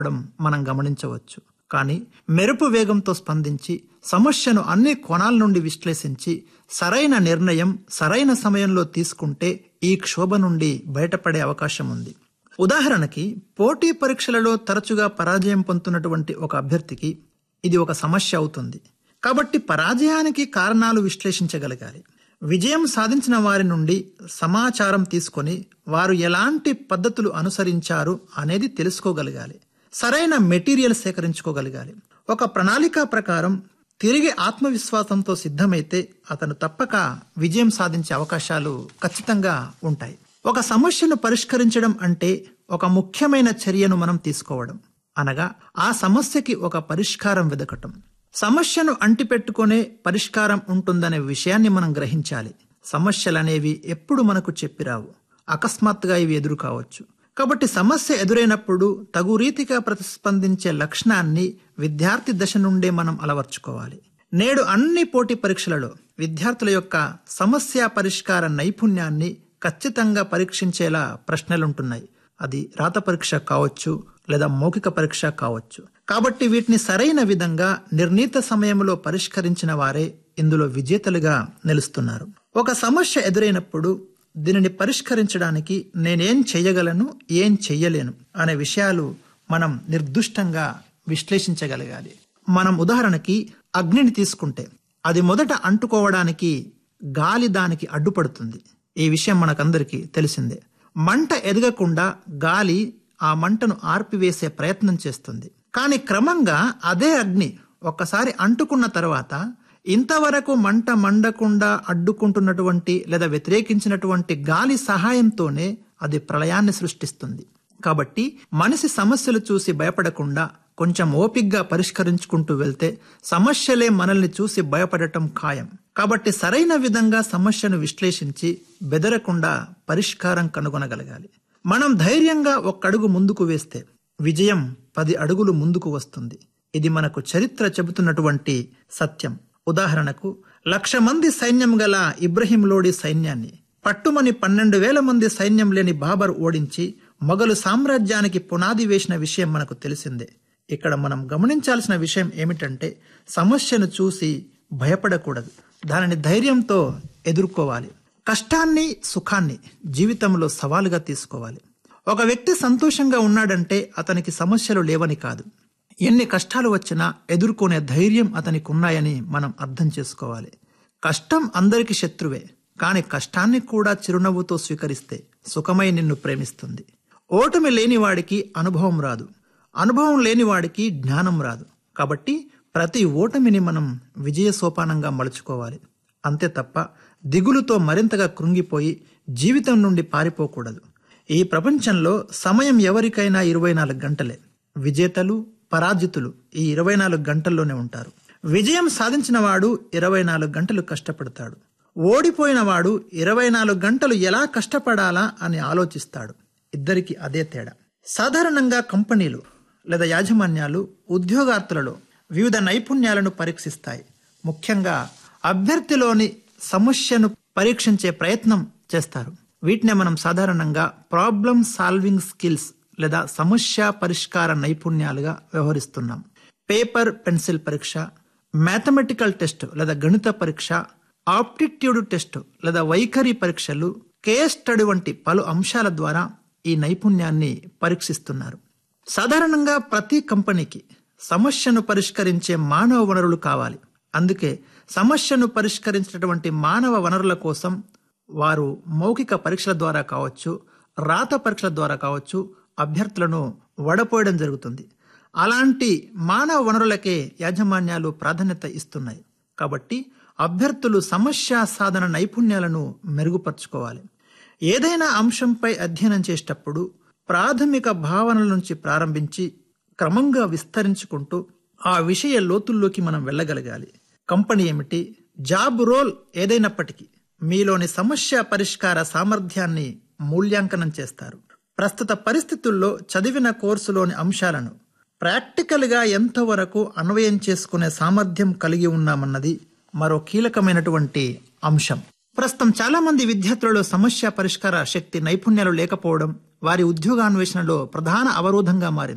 ఉండడం మనం గమనించవచ్చు కానీ మెరుపు వేగంతో స్పందించి సమస్యను అన్ని కోణాల నుండి విశ్లేషించి సరైన నిర్ణయం సరైన సమయంలో తీసుకుంటే ఈ క్షోభ నుండి బయటపడే అవకాశం ఉంది ఉదాహరణకి పోటీ పరీక్షలలో తరచుగా పరాజయం పొందుతున్నటువంటి ఒక అభ్యర్థికి ఇది ఒక సమస్య అవుతుంది కాబట్టి పరాజయానికి కారణాలు విశ్లేషించగలగాలి విజయం సాధించిన వారి నుండి సమాచారం తీసుకొని వారు ఎలాంటి పద్ధతులు అనుసరించారు అనేది తెలుసుకోగలగాలి సరైన మెటీరియల్ సేకరించుకోగలగాలి ఒక ప్రణాళిక ప్రకారం తిరిగి ఆత్మవిశ్వాసంతో సిద్ధమైతే అతను తప్పక విజయం సాధించే అవకాశాలు ఖచ్చితంగా ఉంటాయి ఒక సమస్యను పరిష్కరించడం అంటే ఒక ముఖ్యమైన చర్యను మనం తీసుకోవడం అనగా ఆ సమస్యకి ఒక పరిష్కారం వెదకటం సమస్యను అంటిపెట్టుకునే పరిష్కారం ఉంటుందనే విషయాన్ని మనం గ్రహించాలి సమస్యలనేవి ఎప్పుడు మనకు చెప్పిరావు అకస్మాత్తుగా ఇవి ఎదురు కావచ్చు కాబట్టి సమస్య ఎదురైనప్పుడు తగు రీతిగా ప్రతిస్పందించే లక్షణాన్ని విద్యార్థి దశ నుండే మనం అలవర్చుకోవాలి నేడు అన్ని పోటీ పరీక్షలలో విద్యార్థుల యొక్క సమస్య పరిష్కార నైపుణ్యాన్ని ఖచ్చితంగా పరీక్షించేలా ప్రశ్నలుంటున్నాయి అది రాత పరీక్ష కావచ్చు లేదా మౌఖిక పరీక్ష కావచ్చు కాబట్టి వీటిని సరైన విధంగా నిర్ణీత సమయంలో పరిష్కరించిన వారే ఇందులో విజేతలుగా నిలుస్తున్నారు ఒక సమస్య ఎదురైనప్పుడు దీనిని పరిష్కరించడానికి నేనేం చెయ్యగలను ఏం చెయ్యలేను అనే విషయాలు మనం నిర్దుష్టంగా విశ్లేషించగలగాలి మనం ఉదాహరణకి అగ్నిని తీసుకుంటే అది మొదట అంటుకోవడానికి గాలి దానికి అడ్డుపడుతుంది ఈ విషయం మనకందరికీ తెలిసిందే మంట ఎదగకుండా గాలి ఆ మంటను ఆర్పివేసే ప్రయత్నం చేస్తుంది కానీ క్రమంగా అదే అగ్ని ఒక్కసారి అంటుకున్న తర్వాత ఇంతవరకు మంట మండకుండా అడ్డుకుంటున్నటువంటి లేదా వ్యతిరేకించినటువంటి గాలి సహాయంతోనే అది ప్రళయాన్ని సృష్టిస్తుంది కాబట్టి మనిషి సమస్యలు చూసి భయపడకుండా కొంచెం ఓపిగ్గా పరిష్కరించుకుంటూ వెళ్తే సమస్యలే మనల్ని చూసి భయపడటం ఖాయం కాబట్టి సరైన విధంగా సమస్యను విశ్లేషించి బెదరకుండా పరిష్కారం కనుగొనగలగాలి మనం ధైర్యంగా ఒక్కడుగు ముందుకు వేస్తే విజయం పది అడుగులు ముందుకు వస్తుంది ఇది మనకు చరిత్ర చెబుతున్నటువంటి సత్యం ఉదాహరణకు లక్ష మంది సైన్యం గల ఇబ్రహీం లోడి సైన్యాన్ని పట్టుమని పన్నెండు వేల మంది సైన్యం లేని బాబర్ ఓడించి మొఘలు సామ్రాజ్యానికి పునాది వేసిన విషయం మనకు తెలిసిందే ఇక్కడ మనం గమనించాల్సిన విషయం ఏమిటంటే సమస్యను చూసి భయపడకూడదు దానిని ధైర్యంతో ఎదుర్కోవాలి కష్టాన్ని సుఖాన్ని జీవితంలో సవాలుగా తీసుకోవాలి ఒక వ్యక్తి సంతోషంగా ఉన్నాడంటే అతనికి సమస్యలు లేవని కాదు ఎన్ని కష్టాలు వచ్చినా ఎదుర్కొనే ధైర్యం అతనికి ఉన్నాయని మనం అర్థం చేసుకోవాలి కష్టం అందరికి శత్రువే కానీ కష్టాన్ని కూడా చిరునవ్వుతో స్వీకరిస్తే సుఖమై నిన్ను ప్రేమిస్తుంది ఓటమి లేనివాడికి అనుభవం రాదు అనుభవం లేనివాడికి జ్ఞానం రాదు కాబట్టి ప్రతి ఓటమిని మనం విజయ సోపానంగా మలుచుకోవాలి అంతే తప్ప దిగులుతో మరింతగా కృంగిపోయి జీవితం నుండి పారిపోకూడదు ఈ ప్రపంచంలో సమయం ఎవరికైనా ఇరవై నాలుగు గంటలే విజేతలు పరాజితులు ఈ ఇరవై నాలుగు గంటల్లోనే ఉంటారు విజయం సాధించిన వాడు ఇరవై నాలుగు గంటలు కష్టపడతాడు ఓడిపోయిన వాడు ఇరవై నాలుగు గంటలు ఎలా కష్టపడాలా అని ఆలోచిస్తాడు ఇద్దరికి అదే తేడా సాధారణంగా కంపెనీలు లేదా యాజమాన్యాలు ఉద్యోగార్థులలో వివిధ నైపుణ్యాలను పరీక్షిస్తాయి ముఖ్యంగా అభ్యర్థిలోని సమస్యను పరీక్షించే ప్రయత్నం చేస్తారు వీటినే మనం సాధారణంగా ప్రాబ్లమ్ సాల్వింగ్ స్కిల్స్ లేదా సమస్య పరిష్కార నైపుణ్యాలుగా వ్యవహరిస్తున్నాం పేపర్ పెన్సిల్ పరీక్ష మ్యాథమెటికల్ టెస్ట్ లేదా గణిత పరీక్ష ఆప్టిట్యూడ్ టెస్ట్ లేదా వైఖరి పరీక్షలు కేస్ స్టడీ వంటి పలు అంశాల ద్వారా ఈ నైపుణ్యాన్ని పరీక్షిస్తున్నారు సాధారణంగా ప్రతి కంపెనీకి సమస్యను పరిష్కరించే మానవ వనరులు కావాలి అందుకే సమస్యను పరిష్కరించినటువంటి మానవ వనరుల కోసం వారు మౌఖిక పరీక్షల ద్వారా కావచ్చు రాత పరీక్షల ద్వారా కావచ్చు అభ్యర్థులను వడపోయడం జరుగుతుంది అలాంటి మానవ వనరులకే యాజమాన్యాలు ప్రాధాన్యత ఇస్తున్నాయి కాబట్టి అభ్యర్థులు సమస్య సాధన నైపుణ్యాలను మెరుగుపరుచుకోవాలి ఏదైనా అంశంపై అధ్యయనం చేసేటప్పుడు ప్రాథమిక భావనల నుంచి ప్రారంభించి క్రమంగా విస్తరించుకుంటూ ఆ విషయ లోతుల్లోకి మనం వెళ్ళగలగాలి కంపెనీ ఏమిటి జాబ్ రోల్ ఏదైనప్పటికీ మీలోని సమస్య పరిష్కార సామర్థ్యాన్ని మూల్యాంకనం చేస్తారు ప్రస్తుత పరిస్థితుల్లో చదివిన కోర్సులోని అంశాలను ప్రాక్టికల్గా ఎంతవరకు అన్వయం చేసుకునే సామర్థ్యం కలిగి ఉన్నామన్నది మరో కీలకమైనటువంటి అంశం ప్రస్తుతం చాలా మంది విద్యార్థులలో సమస్య పరిష్కార శక్తి నైపుణ్యాలు లేకపోవడం వారి ఉద్యోగాన్వేషణలో ప్రధాన అవరోధంగా మారింది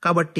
కాబట్టి